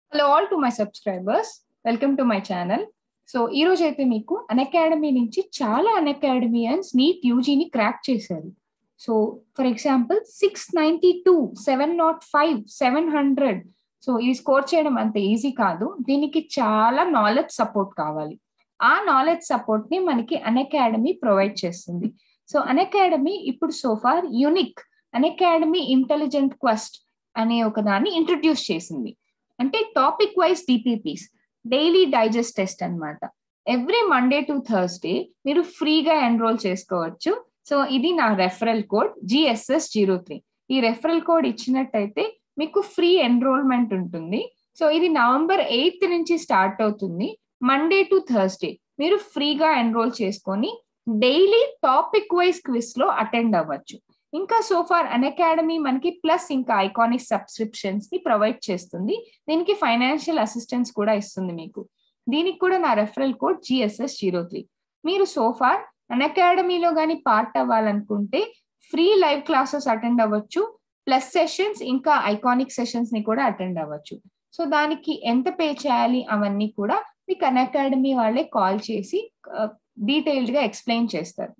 hello all to my subscribers welcome to my channel so ఈ రోజు అయితే మీకు అన్ అకాడమీ నుంచి చాలా అన్ అకాడమియన్స్ నీట్ యూజీని క్రాక్ చేశారు so for example six ninety two seven not five seven hundred so ఇది score చేయడం అంత ఈజీ కాదు దీనికి చాలా నాలెడ్జ్ సపోర్ట్ కావాలి ఆ నాలెడ్జ్ సపోర్ట్ ని మనకి అన్ అకాడమీ ప్రొవైడ్ చేస్తుంది సో అన్ అకాడమీ ఇప్పుడు so far unique Unacademy intelligent quest అనే ఒక దాన్ని ఇంట్రడ్యూస్ చేసింది అంటే topic wise DPPs daily digest test అనమాట ఎవ్రీ మండే టు థర్స్డే మీరు ఫ్రీగా ఎన్రోల్ చేసుకోవచ్చు సో ఇది నా referral code GSS zero three ఈ రెఫరల్ కోడ్ ఇచ్చినట్టయితే మీకు ఫ్రీ ఎన్రోల్మెంట్ ఉంటుంది సో ఇది నవంబర్ ఎయిత్ నుంచి స్టార్ట్ అవుతుంది మండే టు థర్స్డే మీరు ఫ్రీగా ఎన్రోల్ చేసుకొని డైలీ టాపిక్ వైజ్ క్విజ్ లో అటెండ్ అవ్వచ్చు ఇంకా సోఫార్ అన్ అకాడమీ మనకి ప్లస్ ఇంకా ఐకానిక్ సబ్స్క్రిప్షన్స్ ని ప్రొవైడ్ చేస్తుంది దీనికి ఫైనాన్షియల్ అసిస్టెన్స్ కూడా ఇస్తుంది మీకు దీనికి కూడా నా referral code GSS zero three మీరు సోఫార్ అన్ అకాడమీలో కానీ పార్ట్ అవ్వాలనుకుంటే ఫ్రీ లైవ్ క్లాసెస్ అటెండ్ అవ్వచ్చు ప్లస్ సెషన్స్ ఇంకా ఐకానిక్ సెషన్స్ ని కూడా అటెండ్ అవ్వచ్చు సో దానికి ఎంత పే చేయాలి అవన్నీ కూడా మీకు అన్ అకాడమీ వాళ్ళే కాల్ చేసి డీటెయిల్డ్ గా ఎక్స్ప్లెయిన్ చేస్తారు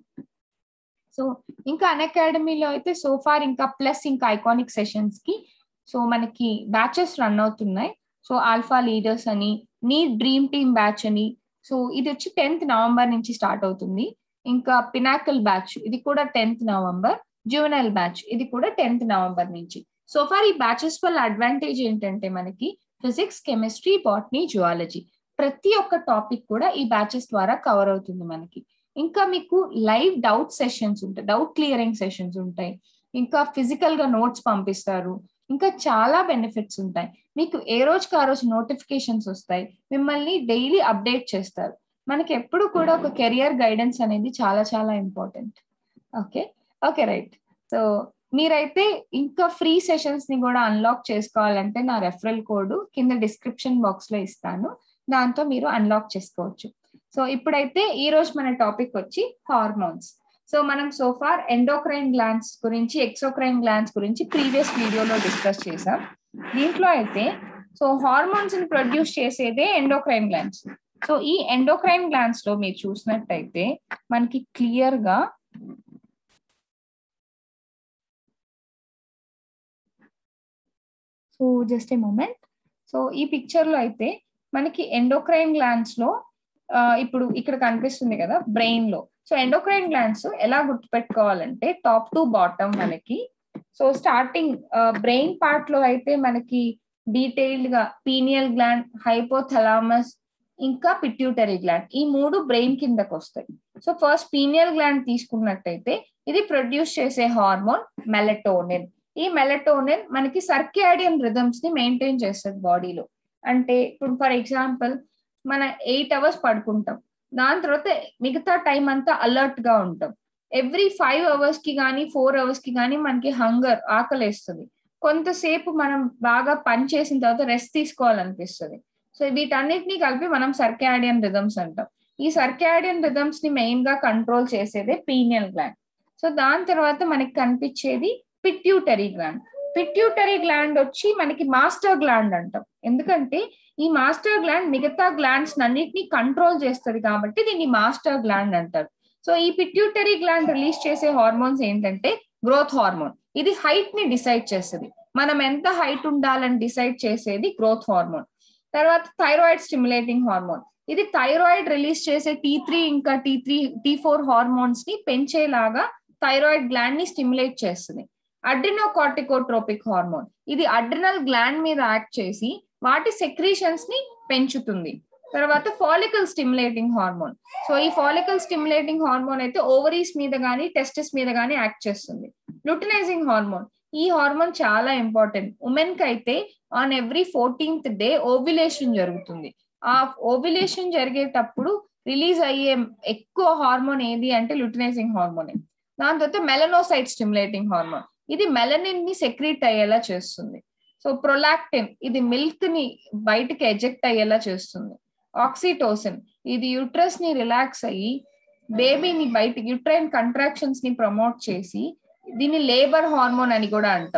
సో ఇంకా అన్ అకాడమీలో అయితే సోఫార్ ఇంకా ప్లస్ ఇంకా ఐకానిక్ సెషన్స్ కి సో మనకి బ్యాచెస్ రన్ అవుతున్నాయి సో ఆల్ఫా లీడర్స్ అని నీ డ్రీమ్ టీమ్ బ్యాచ్ అని సో ఇది వచ్చి టెన్త్ నవంబర్ నుంచి స్టార్ట్ అవుతుంది ఇంకా పినాకల్ బ్యాచ్ ఇది కూడా టెన్త్ నవంబర్ జూవెనల్ బ్యాచ్ ఇది కూడా టెన్త్ నవంబర్ నుంచి సో ఫార్ ఈ బ్యాచెస్ వల్ల అడ్వాంటేజ్ ఏంటంటే మనకి ఫిజిక్స్ కెమిస్ట్రీ బాటనీ జువాలజీ ప్రతి ఒక్క టాపిక్ కూడా ఈ బ్యాచెస్ ద్వారా కవర్ అవుతుంది మనకి ఇంకా మీకు లైవ్ డౌట్ సెషన్స్ ఉంటాయి డౌట్ క్లియరింగ్ సెషన్స్ ఉంటాయి ఇంకా ఫిజికల్ గా నోట్స్ పంపిస్తారు ఇంకా చాలా బెనిఫిట్స్ ఉంటాయి మీకు ఏ రోజుకి ఆ రోజు నోటిఫికేషన్స్ వస్తాయి మిమ్మల్ని డైలీ అప్డేట్ చేస్తారు మనకి ఎప్పుడు కూడా ఒక కెరియర్ గైడెన్స్ అనేది చాలా చాలా important okay okay right so మీరైతే ఇంకా ఫ్రీ సెషన్స్ ని కూడా అన్లాక్ చేసుకోవాలంటే నా రెఫరల్ కోడ్ కింద డిస్క్రిప్షన్ బాక్స్ లో ఇస్తాను దాంతో మీరు అన్లాక్ చేసుకోవచ్చు సో ఇప్పుడైతే ఈ రోజు మన టాపిక్ వచ్చి హార్మోన్స్ సో మనం సోఫార్ ఎండోక్రైన్ గ్లాన్స్ గురించి ఎక్సోక్రైన్ గ్లాన్స్ గురించి ప్రీవియస్ వీడియోలో డిస్కస్ చేసాం దీంట్లో అయితే సో హార్మోన్స్ ని ప్రొడ్యూస్ చేసేదే ఎండోక్రైన్ గ్లాన్స్ సో ఈ ఎండోక్రైన్ గ్లాన్స్ లో మీరు చూసినట్టయితే మనకి క్లియర్ గా so just a moment so ఈ పిక్చర్ లో అయితే మనకి ఎండోక్రైన్ గ్లాన్స్ లో ఇప్పుడు ఇక్కడ కనిపిస్తుంది కదా బ్రెయిన్ లో సో ఎండోక్రైన్ గ్లాండ్స్ ఎలా గుర్తుపెట్టుకోవాలంటే టాప్ టు బాటమ్ మనకి సో స్టార్టింగ్ బ్రెయిన్ పార్ట్ లో అయితే మనకి డీటెయిల్డ్ గా పీనియల్ గ్లాండ్ హైపోథలామస్ ఇంకా పిట్యూటరీ గ్లాండ్ ఈ మూడు బ్రెయిన్ కిందకు వస్తాయి సో ఫస్ట్ పీనియల్ గ్లాండ్ తీసుకున్నట్టయితే ఇది ప్రొడ్యూస్ చేసే హార్మోన్ మెలటోనిన్ ఈ మెలటోనిన్ మనకి సర్కియాడియన్ రిథమ్స్ ని మెయింటైన్ చేస్తుంది బాడీలో అంటే ఇప్పుడు ఫర్ ఎగ్జాంపుల్ మన ఎయిట్ అవర్స్ పడుకుంటాం దాని తర్వాత మిగతా టైం అంతా అలర్ట్ గా ఉంటాం ఎవ్రీ ఫైవ్ అవర్స్ కి కానీ ఫోర్ అవర్స్ కి కానీ మనకి హంగర్ ఆకలేస్తుంది కొంతసేపు మనం బాగా పని చేసిన తర్వాత రెస్ట్ తీసుకోవాలనిపిస్తుంది సో వీటన్నిటిని కలిపి మనం సర్కాడియన్ రిథమ్స్ అంటాం ఈ సర్కాడియన్ రిథమ్స్ ని మెయిన్ గా కంట్రోల్ చేసేదే పీనియల్ గ్లాండ్ సో దాని తర్వాత మనకి కనిపించేది పిట్యూటరీ గ్లాండ్ పిట్యూటరీ గ్లాండ్ వచ్చి మనకి మాస్టర్ గ్లాండ్ అంటాం ఎందుకంటే ఈ మాస్టర్ గ్లాండ్ మిగతా గ్లాండ్స్ అన్నిటిని కంట్రోల్ చేస్తుంది కాబట్టి దీన్ని మాస్టర్ గ్లాండ్ అంటారు సో ఈ పిట్యూటరీ గ్లాండ్ రిలీజ్ చేసే హార్మోన్స్ ఏంటంటే గ్రోత్ హార్మోన్ ఇది హైట్ ని డిసైడ్ చేస్తుంది మనం ఎంత హైట్ ఉండాలని డిసైడ్ చేసేది గ్రోత్ హార్మోన్ తర్వాత థైరాయిడ్ స్టిమ్యులేటింగ్ హార్మోన్ ఇది థైరాయిడ్ రిలీజ్ చేసే టీ త్రీ ఇంకా T three T four hormones ని పెంచేలాగా థైరాయిడ్ గ్లాండ్ ని స్టిమ్యులేట్ చేస్తుంది అడ్రినోకార్టికోట్రోపిక్ హార్మోన్ ఇది అడ్రినల్ గ్లాండ్ మీద యాక్ట్ చేసి వాటి సెక్రీషన్స్ ని పెంచుతుంది తర్వాత ఫాలికల్ స్టిమ్యులేటింగ్ హార్మోన్ సో ఈ ఫాలికల్ స్టిమ్యులేటింగ్ హార్మోన్ అయితే ఓవరీస్ మీద కానీ టెస్టిస్ మీద కానీ యాక్ట్ చేస్తుంది లుటినైజింగ్ హార్మోన్ ఈ హార్మోన్ చాలా ఇంపార్టెంట్ ఉమెన్ కి అయితే on every fourteenth day ovulation జరుగుతుంది ఆ ఓవ్యులేషన్ జరిగేటప్పుడు రిలీజ్ అయ్యే ఎక్కువ హార్మోన్ ఏది అంటే లుటినైజింగ్ హార్మోన్ దాని తర్వాత మెలనోసైట్ స్టిమ్యులేటింగ్ హార్మోన్ ఇది మెలనిన్ ని సెక్రీట్ అయ్యేలా చేస్తుంది సో ప్రొలాక్టిన్ ఇది మిల్క్ ని బయటకి ఎజెక్ట్ అయ్యేలా చేస్తుంది ఆక్సిటోసిన్ ఇది యూట్రస్ ని రిలాక్స్ అయ్యి బేబీని బయట యూట్రైన్ కంట్రాక్షన్స్ ని ప్రమోట్ చేసి దీన్ని లేబర్ హార్మోన్ అని కూడా అంటాం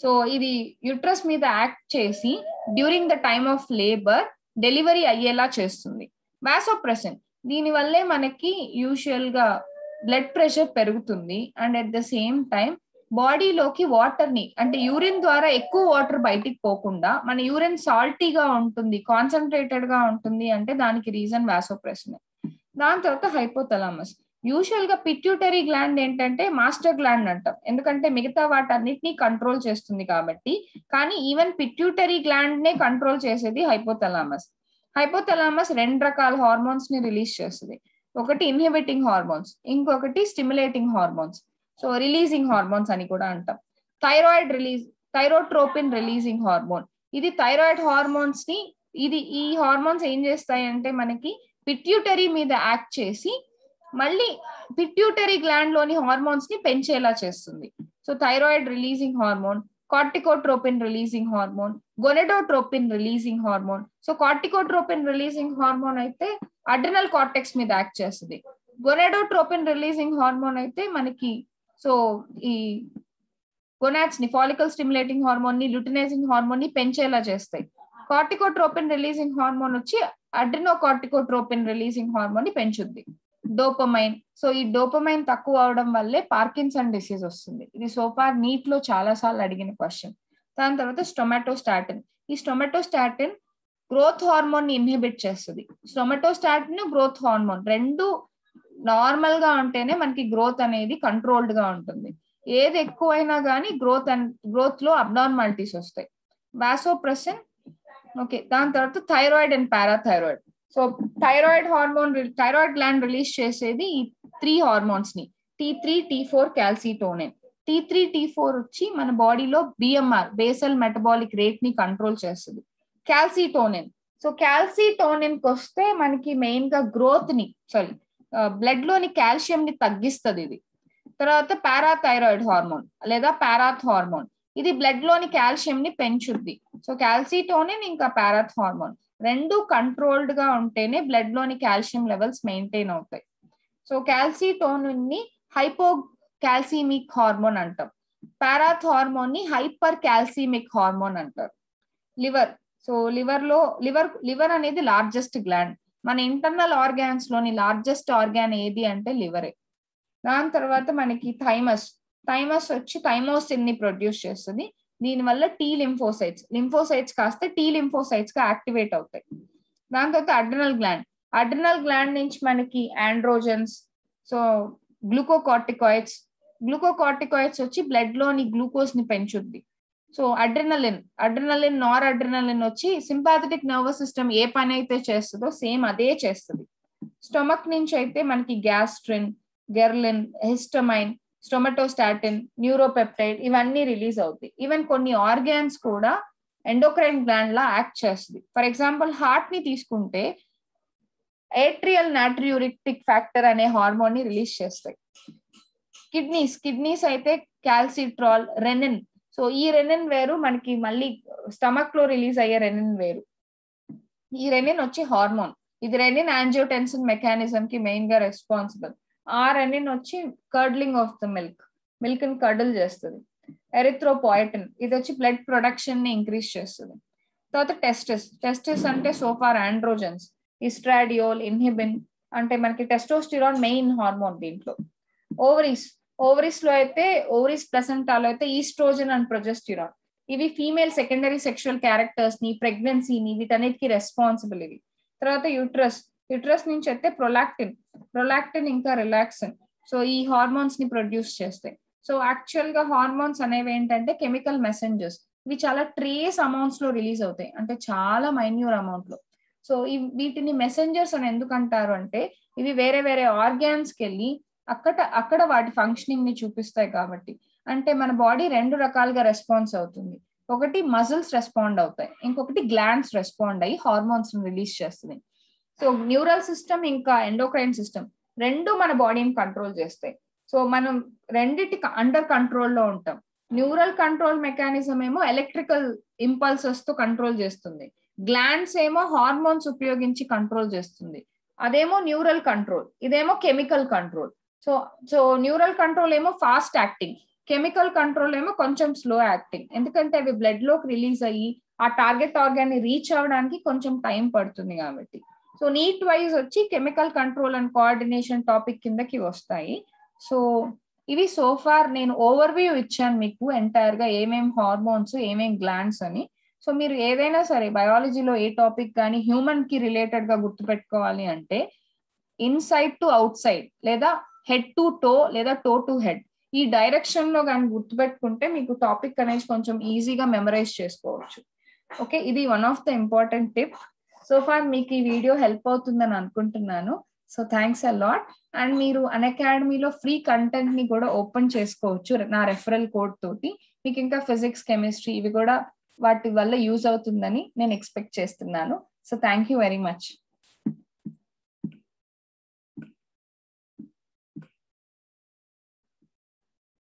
సో ఇది యుట్రస్ మీద యాక్ట్ చేసి during the time of labour delivery అయ్యేలా చేస్తుంది వాసోప్రెసెన్ దీని వల్లే మనకి యూజువల్ గా బ్లడ్ ప్రెషర్ పెరుగుతుంది and at the same time బాడీలోకి వాటర్ ని అంటే యూరిన్ ద్వారా ఎక్కువ వాటర్ బయటికి పోకుండా మన యూరిన్ సాల్టీగా ఉంటుంది కాన్సన్ట్రేటెడ్ గా ఉంటుంది అంటే దానికి రీజన్ వాసోప్రెసన్ దాని తర్వాత హైపోథలామస్ యూజువల్ గా పిట్యూటరీ గ్లాండ్ ఏంటంటే మాస్టర్ గ్లాండ్ అంటాం ఎందుకంటే మిగతా వాటన్నిటిని కంట్రోల్ చేస్తుంది కాబట్టి కానీ ఈవెన్ పిట్యూటరీ గ్లాండ్ నే కంట్రోల్ చేసేది హైపోథలామస్ హైపోథలామస్ రెండు రకాల హార్మోన్స్ ని రిలీజ్ చేస్తుంది ఒకటి ఇన్హిబిటింగ్ హార్మోన్స్ ఇంకొకటి stimulating hormones so releasing hormones అని కూడా అంటాం thyroid release thyrotropin releasing hormone ఇది థైరాయిడ్ హార్మోన్స్ ని ఇది ఈ హార్మోన్స్ ఏం చేస్తాయి అంటే మనకి పిట్యూటరీ మీద యాక్ట్ చేసి మళ్ళీ పిట్యూటరీ గ్లాండ్ లోని హార్మోన్స్ ని పెంచేలా చేస్తుంది so thyroid releasing hormone corticotropin releasing hormone gonadotropin releasing hormone so corticotropin releasing hormone అయితే అడ్రినల్ కార్టెక్స్ మీద యాక్ట్ చేస్తుంది గొనెడోట్రోపిన్ రిలీజింగ్ హార్మోన్ అయితే మనకి సో ఈ గొనాట్స్ ని ఫాలికల్ స్టిమ్యులేటింగ్ హార్మోన్ ని లుటినైజింగ్ హార్మోన్ ని పెంచేలా చేస్తాయి కార్టికోట్రోపిన్ రిలీజింగ్ హార్మోన్ వచ్చి అడ్రినో కార్టికోట్రోపిన్ రిలీజింగ్ హార్మోన్ ని పెంచుద్ది డోపమైన్ సో ఈ డోపమైన్ తక్కువ అవడం వల్లే పార్కిన్సన్ డిసీజ్ వస్తుంది ఇది సోఫార్ నీట్ లో చాలా సార్లు అడిగిన క్వశ్చన్ దాని తర్వాత స్టొమాటోస్టాటిన్ ఈ స్టొమాటోస్టాటిన్ గ్రోత్ హార్మోన్ ని ఇన్హిబిట్ చేస్తుంది స్టొమాటోస్టాటిన్ గ్రోత్ హార్మోన్ రెండు నార్మల్ గా ఉంటేనే మనకి గ్రోత్ అనేది కంట్రోల్డ్ గా ఉంటుంది ఏది ఎక్కువైనా కానీ గ్రోత్ అండ్ గ్రోత్ లో అబ్నార్మాలిటీస్ వస్తాయి వాసోప్రెసన్ ఓకే దాని తర్వాత thyroid and parathyroid so thyroid hormone thyroid gland release చేసేది ఈ త్రీ హార్మోన్స్ ని T three T four calcitonin T three T four వచ్చి మన బాడీలో బిఎంఆర్ బేసల్ మెటబాలిక్ రేట్ ని కంట్రోల్ చేస్తుంది క్యాల్సిటోనిన్ సో క్యాల్సిటోనిన్ కి వస్తే మనకి మెయిన్ గా గ్రోత్ ని సారీ బ్లడ్ లోని కాల్షియం ని తగ్గిస్తుంది ఇది తర్వాత పారాథైరాయిడ్ హార్మోన్ లేదా పారాత్ హార్మోన్ ఇది బ్లడ్ లోని కాల్షియం ని పెంచుద్ది సో క్యాల్సిటోనిన్ ఇంకా పారాత్ హార్మోన్ రెండు కంట్రోల్డ్ గా ఉంటేనే బ్లడ్ లోని కాల్షియం లెవెల్స్ మెయింటైన్ అవుతాయి సో క్యాల్సిటోనిన్ ని హైపో క్యాల్సిమిక్ హార్మోన్ అంటాం పారాత్ హార్మోన్ ని హైపర్ క్యాల్సిమిక్ హార్మోన్ అంటారు లివర్ సో లివర్ లో లివర్ లివర్ అనేది లార్జెస్ట్ గ్లాండ్ మన ఇంటర్నల్ ఆర్గాన్స్ లోని లార్జెస్ట్ ఆర్గాన్ ఏది అంటే లివరే దాని తర్వాత మనకి థైమస్ థైమస్ వచ్చి థైమోసిన్ ని ప్రొడ్యూస్ చేస్తుంది దీనివల్ల టీ లింఫోసైట్స్ లింఫోసైట్స్ కాస్తే టీ లింఫోసైట్స్ గా యాక్టివేట్ అవుతాయి దాని తర్వాత అడ్రినల్ గ్లాండ్ అడ్రినల్ గ్లాండ్ నుంచి మనకి ఆండ్రోజన్స్ సో గ్లూకోకార్టికాయిడ్స్ గ్లూకోకార్టికాయిడ్స్ వచ్చి బ్లడ్ లోని గ్లూకోజ్ ని పెంచుద్ది so adrenaline adrenaline noradrenaline వచ్చి సింపాథటిక్ నర్వస్ సిస్టమ్ ఏ పని అయితే చేస్తుందో సేమ్ అదే చేస్తుంది స్టొమక్ నుంచి అయితే మనకి గ్యాస్ట్రిన్ గెర్లిన్ హిస్టమైన్ స్టొమటోస్టాటిన్ న్యూరోపెప్టైడ్ ఇవన్నీ రిలీజ్ అవుతాయి ఈవెన్ కొన్ని ఆర్గాన్స్ కూడా ఎండోక్రైన్ గ్లాండ్ లా యాక్ట్ చేస్తుంది ఫర్ ఎగ్జాంపుల్ హార్ట్ ని తీసుకుంటే ఏట్రియల్ నాట్రియూరిటిక్ ఫ్యాక్టర్ అనే హార్మోన్ ని రిలీజ్ చేస్తాయి కిడ్నీస్ కిడ్నీస్ అయితే క్యాల్సిట్రాల్ రెనిన్ సో ఈ రెనిన్ వేరు మనకి మళ్ళీ స్టమక్ లో రిలీజ్ అయ్యే రెనిన్ వేరు ఈ రెనిన్ వచ్చి హార్మోన్ ఇది రెనిన్ యాంజియోటెన్సిన్ మెకానిజం కి మెయిన్ గా రెస్పాన్సిబుల్ ఆ రెనిన్ వచ్చి curdling of the milk milk ని కర్డల్ చేస్తుంది ఎరిథ్రోపాయిటిన్ ఇది వచ్చి బ్లడ్ ప్రొడక్షన్ ని ఇంక్రీజ్ చేస్తుంది తర్వాత టెస్టిస్ టెస్టిస్ అంటే సోఫార్ ఆండ్రోజన్స్ ఇస్ట్రాడియోల్ ఇన్హిబిన్ అంటే మనకి టెస్టోస్టిరాన్ మెయిన్ హార్మోన్ దీంట్లో ఓవరీస్ ఓవరీస్ లో అయితే ఓవరీస్ ప్లసెంటాలో అయితే ఈస్ట్రోజన్ అండ్ ప్రొజెస్టిరాన్ ఇవి ఫీమేల్ సెకండరీ సెక్షువల్ క్యారెక్టర్స్ ని ప్రెగ్నెన్సీని వీటన్నిటికి రెస్పాన్సిబుల్ ఇవి తర్వాత యూట్రస్ యూట్రస్ నుంచి అయితే ప్రొలాక్టిన్ ప్రొలాక్టిన్ ఇంకా రిలాక్సిన్ సో ఈ హార్మోన్స్ ని ప్రొడ్యూస్ చేస్తాయి సో యాక్చువల్ గా హార్మోన్స్ అనేవి ఏంటంటే కెమికల్ మెసెంజర్స్ ఇవి చాలా ట్రేస్ అమౌంట్స్ లో రిలీజ్ అవుతాయి అంటే చాలా మైన్యూర్ అమౌంట్ లో సో ఈ వీటిని మెసెంజర్స్ అని ఎందుకు అంటారు అంటే ఇవి వేరే వేరే ఆర్గాన్స్ కి వెళ్ళి అక్కడ అక్కడ వాటి ఫంక్షనింగ్ ని చూపిస్తాయి కాబట్టి అంటే మన బాడీ రెండు రకాలుగా రెస్పాన్స్ అవుతుంది ఒకటి మజిల్స్ రెస్పాండ్ అవుతాయి ఇంకొకటి గ్లాండ్స్ రెస్పాండ్ అయ్యి హార్మోన్స్ రిలీజ్ చేస్తుంది సో న్యూరల్ సిస్టమ్ ఇంకా ఎండోక్రైన్ సిస్టమ్ రెండు మన బాడీని కంట్రోల్ చేస్తాయి సో మనం రెండిటి అండర్ కంట్రోల్లో ఉంటాం న్యూరల్ కంట్రోల్ మెకానిజం ఏమో ఎలక్ట్రికల్ ఇంపల్సెస్ తో కంట్రోల్ చేస్తుంది గ్లాండ్స్ ఏమో హార్మోన్స్ ఉపయోగించి కంట్రోల్ చేస్తుంది అదేమో న్యూరల్ కంట్రోల్ ఇదేమో chemical control so so neural control ఏమో ఫాస్ట్ యాక్టింగ్ కెమికల్ కంట్రోల్ ఏమో కొంచెం స్లో యాక్టింగ్ ఎందుకంటే అవి బ్లడ్ లోకి రిలీజ్ అయ్యి ఆ టార్గెట్ ఆర్గాన్ ని రీచ్ అవ్వడానికి కొంచెం టైం పడుతుంది కాబట్టి సో నీట్ వైజ్ వచ్చి chemical control and coordination topic కిందకి వస్తాయి సో ఇవి సోఫార్ నేను ఓవర్ వ్యూ ఇచ్చాను మీకు ఎంటైర్ గా ఏమేం హార్మోన్స్ ఏమేం గ్లాండ్స్ అని సో మీరు ఏదైనా సరే బయాలజీలో ఏ టాపిక్ కానీ హ్యూమన్ కి రిలేటెడ్ గా గుర్తుపెట్టుకోవాలి అంటే ఇన్సైడ్ టు అవుట్ సైడ్ లేదా హెడ్ టు టో లేదా టో టు హెడ్ ఈ డైరెక్షన్ లో కానీ గుర్తుపెట్టుకుంటే మీకు టాపిక్ అనేది కొంచెం ఈజీగా మెమరైజ్ చేసుకోవచ్చు ఓకే ఇది one of the important tip so far మీకు ఈ వీడియో హెల్ప్ అవుతుందని అనుకుంటున్నాను so thanks a lot and మీరు అన్ అకాడమీలో ఫ్రీ కంటెంట్ ని కూడా ఓపెన్ చేసుకోవచ్చు నా రెఫరల్ కోడ్ తోటి మీకు ఇంకా ఫిజిక్స్ కెమిస్ట్రీ ఇవి కూడా వాటి వల్ల యూజ్ అవుతుందని నేను ఎక్స్పెక్ట్ చేస్తున్నాను so thank you very much